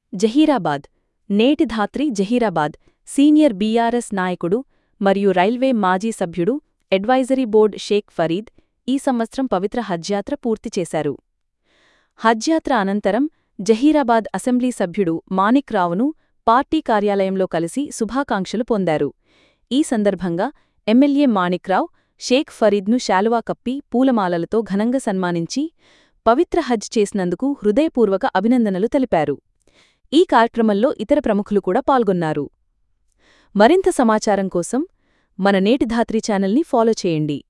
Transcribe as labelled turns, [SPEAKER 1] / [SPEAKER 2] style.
[SPEAKER 1] జహీరాబాద్ నేటి ధాత్రి Zaheerabad senior BRS నాయకుడు మరియు రైల్వే మాజీ సభ్యుడు అడ్వైజరీ బోర్డ్ షేక్ ఫరీద్ ఈ సంవత్సరం పవిత్ర హజ్ యాత్ర పూర్తి చేశారు హజ్ యాత్ర అనంతరం జహీరాబాద్ అసెంబ్లీ సభ్యుడు మాణిక్ రావును పార్టీ కార్యాలయంలో కలిసి శుభాకాంక్షలు పొందారు ఈ సందర్భంగా ఎమ్మెల్యే మాణిక్రావ్ షేక్ ఫరీద్ను శాలువా కప్పి పూలమాలలతో ఘనంగా సన్మానించి పవిత్ర హజ్ చేసినందుకు హృదయపూర్వక అభినందనలు తెలిపారు ఈ కార్యక్రమంలో ఇతర ప్రముఖులు కూడా పాల్గొన్నారు మరింత సమాచారం కోసం మన నేటి ధాత్రి ఛానల్ని ఫాలో చేయండి